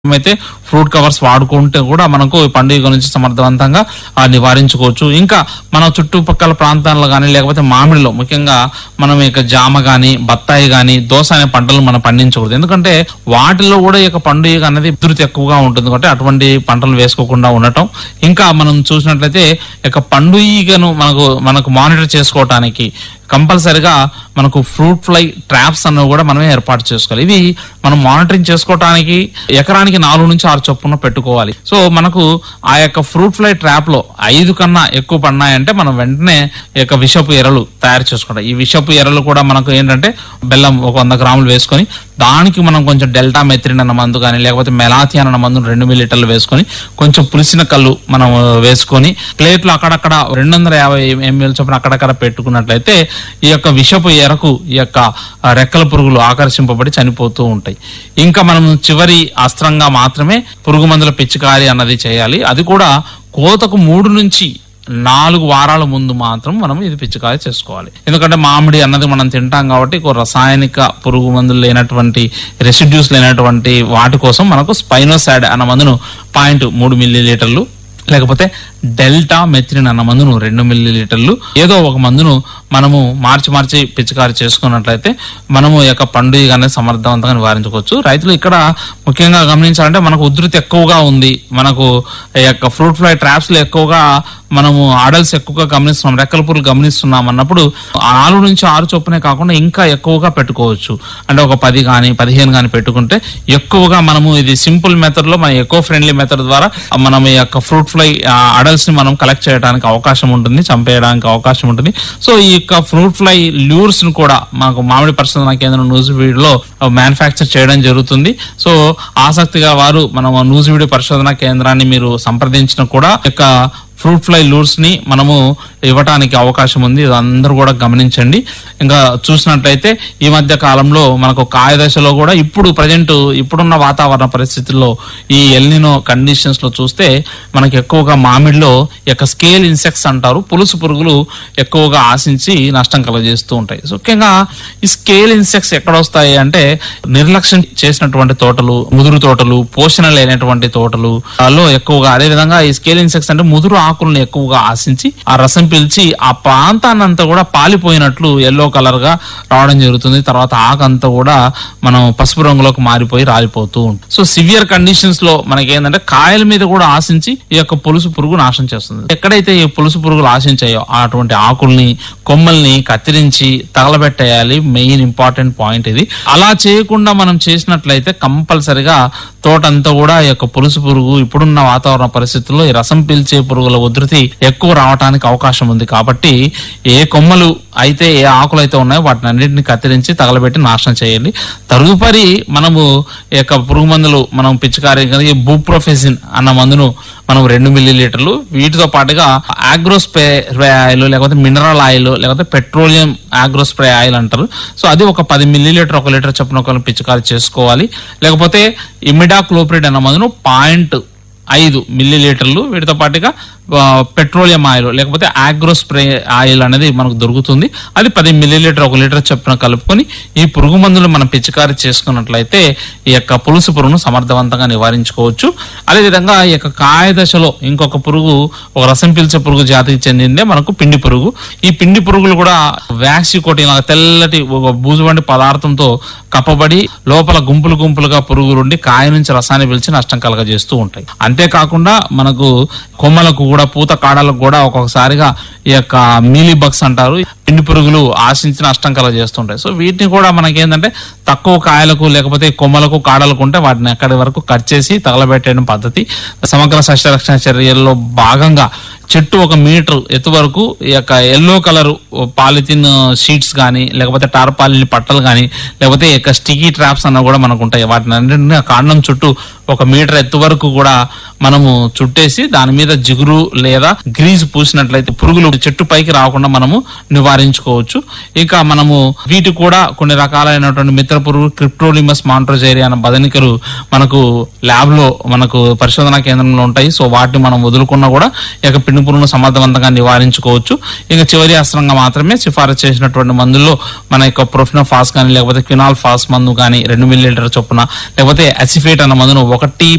అయితే fruit covers వాడుకుంటే కూడా మనకు ఈ పండుగ నుంచి సమర్థవంతంగా ఆ, నివారించుకోవచ్చు ఇంకా మన చుట్టుపక్కల ప్రాంతాల్లో కానీ లేకపోతే మామిడిలో ముఖ్యంగా మనం ఇక జామ గాని బత్తాయి గాని దోస అనే పంటలు మనం పండించకూడదు ఎందుకంటే వాటిలో కూడా ఈ యొక్క పండుగ అనేది ఉధృతి ఎక్కువగా ఉంటుంది కాబట్టి అటువంటి పంటలు వేసుకోకుండా ఉండటం ఇంకా మనం చూసినట్లయితే ఈ యొక్క పండుగను మనకు మనకు మానిటర్ చేసుకోవటానికి కంపల్సరిగా మనకు ఫ్రూట్ ఫ్లై ట్రాప్స్ అన్నవి కూడా మనమే ఏర్పాటు చేసుకోవాలి ఇవి మనం మానిటరింగ్ చేసుకోవటానికి ఎకరానికి నాలుగు నుంచి ఆరు చొప్పున పెట్టుకోవాలి సో మనకు ఆ యొక్క ఫ్రూట్ ఫ్లై ట్రాప్ లో ఐదు కన్నా ఎక్కువ పడినాయంటే మనం వెంటనే ఈ యొక్క విషపు ఎరలు తయారు చేసుకోవడం ఈ విషపు ఎరలు కూడా మనకు ఏంటంటే బెల్లం ఒక వంద గ్రాములు వేసుకొని దానికి మనం కొంచెం డెల్టా మెథ్రిన్ అన్న మందు కానీ లేకపోతే మెలాథియాన్ అన్న మందు రెండు మిల్లీటర్లు వేసుకొని కొంచెం పులిసిన కళ్ళు మనం వేసుకొని ప్లేట్లు అక్కడక్కడ రెండు వందల యాభై ఎంఎల్ చొప్పున అక్కడక్కడ పెట్టుకున్నట్లయితే ఈ యొక్క విషపు ఎరకు ఈ యొక్క ఆ, రెక్కల పురుగులు ఆకర్షింపబడి చనిపోతూ ఉంటాయి ఇంకా మనం చివరి అస్త్రంగా మాత్రమే పురుగు మందుల పిచికారి అన్నది చేయాలి అది కూడా కోతకు మూడు నుంచి నాలుగు వారాల ముందు మాత్రం మనం ఇది పిచికారి చేసుకోవాలి ఎందుకంటే మామిడి అన్నది మనం తింటాం కాబట్టి ఒక రసాయనిక పురుగు మందులు లేనటువంటి రెసిడ్యూస్ లేనటువంటి వాటి కోసం మనకు స్పైనోసాడ్ అన్న మందును పాయింట్ మూడు మిల్లీ లీటర్లు లేకపోతే డెల్టా మెథ్రిన్ అన్న మందును రెండు మిల్లీ లీటర్లు ఏదో ఒక మందును మనము మార్చి మార్చి పిచికారి చేసుకున్నట్లయితే మనము ఈ యొక్క పండుగ అనేది సమర్థవంతంగా నివారించుకోవచ్చు రైతులు ఇక్కడ ముఖ్యంగా గమనించాలంటే మనకు ఉధృతి ఎక్కువగా ఉంది మనకు ఈ యొక్క ఫ్రూట్ ఫ్లై ట్రాప్స్ లో ఎక్కువగా మనము ఆడల్స్ ఎక్కువగా గమనిస్తున్నాం రెక్కల పురులు గమనిస్తున్నాం అన్నప్పుడు ఆ నాలుగు నుంచి ఆరు చొప్పునే కాకుండా ఇంకా ఎక్కువగా పెట్టుకోవచ్చు అంటే ఒక పది కానీ పదిహేను కానీ పెట్టుకుంటే ఎక్కువగా మనము ఇది సింపుల్ మెథడ్ లో మన ఎకో ఫ్రెండ్లీ మెథడ్ ద్వారా మనం ఈ యొక్క ఫ్రూట్ ఫ్లై అడల్ట్స్ ని మనం కలెక్ట్ చేయడానికి అవకాశం ఉంటుంది చంపేయడానికి అవకాశం ఉంటుంది సో ఈ యొక్క ఫ్రూట్ ఫ్లై ల్యూర్స్ ని కూడా మాకు మామిడి పరిశోధన కేంద్రం న్యూజివీడ్ లో మ్యానుఫ్యాక్చర్ చేయడం జరుగుతుంది సో ఆసక్తిగా వారు మనం న్యూజివీడ్ పరిశోధన కేంద్రాన్ని మీరు సంప్రదించిన కూడా ఈ యొక్క ఫ్రూట్ ఫ్లై లూర్స్ ని మనము ఇవ్వటానికి అవకాశం ఉంది ఇది అందరూ కూడా గమనించండి ఇంకా చూసినట్లయితే ఈ మధ్య కాలంలో మనకు కాయ దశలో కూడా ఇప్పుడు ప్రజెంట్ ఇప్పుడున్న వాతావరణ పరిస్థితుల్లో ఈ ఎల్నినో కండిషన్స్ లో చూస్తే మనకి ఎక్కువగా మామిడిలో ఈ యొక్క స్కేల్ ఇన్సెక్ట్స్ అంటారు పులుసు పురుగులు ఎక్కువగా ఆశించి నష్టం కలగజేస్తూ ఉంటాయి సో ముఖ్యంగా ఈ స్కేల్ ఇన్సెక్ట్స్ ఎక్కడ వస్తాయి అంటే నిర్లక్ష్యం చేసినటువంటి తోటలు ముదురు తోటలు పోషణ లేనటువంటి తోటలు లో ఎక్కువగా అదే విధంగా ఈ స్కేల్ ఇన్సెక్ట్స్ అంటే ముదురు ఆకులను ఎక్కువగా ఆశించి ఆ రసం పీల్చి ఆ ప్రాంతాన్ని అంతా కూడా పాలిపోయినట్లు ఎల్లో కలర్ గా రావడం జరుగుతుంది తర్వాత ఆకంతా కూడా మనం పసుపు రంగులోకి మారిపోయి రాలిపోతూ ఉంటుంది సో సివియర్ కండిషన్స్ లో మనకి ఏంటంటే కాయల మీద కూడా ఆశించి ఈ యొక్క పులుసు పురుగు నాశనం చేస్తుంది ఎక్కడైతే ఈ పులుసు పురుగులు ఆశించాయో అటువంటి ఆకుల్ని కొమ్మల్ని కత్తిరించి తగలబెట్టేయాలి మెయిన్ ఇంపార్టెంట్ పాయింట్ ఇది అలా చేయకుండా మనం చేసినట్లయితే కంపల్సరిగా తోటంతా కూడా ఈ యొక్క పులుసు పురుగు ఇప్పుడున్న వాతావరణ పరిస్థితుల్లో ఈ రసం పీల్చే పురుగుల ఉధృతి ఎక్కువ రావడానికి అవకాశం ఉంది కాబట్టి ఏ కొమ్మలు అయితే ఏ ఆకులు అయితే ఉన్నాయో వాటిని అన్నింటిని కత్తిరించి తగలబెట్టి నాశనం చేయండి తదుపరి మనము ఈ యొక్క పురుగు మందులు మనం పిచికారీ కలిగి బూప్రోఫెసిన్ అన్న మందును మనం రెండు మిల్లీ లీటర్లు వీటితో పాటుగా ఆగ్రో స్ప్రే ఆయిల్ లేకపోతే మినరల్ ఆయిల్ లేకపోతే పెట్రోలియం ఆగ్రో స్ప్రే ఆయిల్ అంటారు సో అది ఒక పది మిల్లీ లీటర్ ఒక లీటర్ చొప్పున ఒక పిచికారీ చేసుకోవాలి లేకపోతే ఇమిడా క్లోప్రిడ్ అన్న మందును పాయింట్ ఐదు మిల్లీ లీటర్లు వీటితో పాటుగా ఆ, పెట్రోలియం ఆయిల్ లేకపోతే ఆగ్రో స్ప్రే ఆయిల్ అనేది మనకు దొరుకుతుంది అది పది మిల్లీ లీటర్ ఒక లీటర్ చొప్పున కలుపుకొని ఈ పురుగు మందులు మనం పిచికారి చేసుకున్నట్లయితే ఈ యొక్క పులుసు పురుగును సమర్థవంతంగా నివారించుకోవచ్చు అదేవిధంగా ఈ యొక్క కాయ దశలో ఇంకొక పురుగు ఒక రసం పీల్చే పురుగు జాతికి చెందిందే మనకు పిండి పురుగు ఈ పిండి పురుగులు కూడా వ్యాక్సి కోటింగ్ లాగా తెల్లటి ఒక బూజు వంటి పదార్థంతో కప్పబడి లోపల గుంపులు గుంపులుగా పురుగులుండి కాయ నుంచి రసాన్ని పిలిచి నష్టం కలగజేస్తూ ఉంటాయి అంతేకాకుండా మనకు కొమ్మలకు కూడా పూత కాడలకు కూడా ఒక్కొక్కసారిగా ఈ యొక్క మీలీ బగ్స్ అంటారు పిండి పురుగులు ఆశించి నష్టం కలగజేస్తుంటాయి సో వీటిని కూడా మనకి ఏంటంటే తక్కువ కాయలకు లేకపోతే కొమ్మలకు కాడలకు ఉంటే వాటిని అక్కడి వరకు కట్ చేసి తగలబెట్టడం పద్ధతి సమగ్ర సస్యరక్షణ చర్యల్లో భాగంగా చెట్టు ఒక మీటర్ ఎత్తు వరకు ఈ యొక్క ఎల్లో కలర్ పాలిథిన్ షీట్స్ కానీ లేకపోతే టార్పాలిన్ పట్టలు కానీ లేకపోతే ఈ యొక్క స్టికీ ట్రాప్స్ అన్న కూడా మనకు ఉంటాయి వాటిని అన్నింటినీ ఆ కాండం చుట్టూ ఒక మీటర్ ఎత్తు వరకు కూడా మనము చుట్టేసి దాని మీద జిగురు లేదా గ్రీజ్ పూసినట్లయితే పురుగులు చెట్టు పైకి రాకుండా మనము నివారించుకోవచ్చు ఇంకా మనము వీటి కూడా కొన్ని రకాలైనటువంటి మిత్ర పురుగు క్రిప్టోలిమస్ మాంట్రోజేరియా అనే బదనికలు మనకు ల్యాబ్ లో మనకు పరిశోధనా కేంద్రంలో ఉంటాయి సో వాటిని మనం వదులుకున్నా కూడా ఈ యొక్క పిండి పురుగును సమర్థవంతంగా నివారించుకోవచ్చు ఇక చివరి అస్త్రంగా మాత్రమే సిఫారసు చేసినటువంటి మందుల్లో మన యొక్క ప్రొఫినోఫాస్ కానీ లేకపోతే క్వినాల్ ఫాస్ మందు కానీ రెండు మిల్లీ లీటర్ చొప్పున లేకపోతే అసిఫేట్ అన్న మందును ఒకటి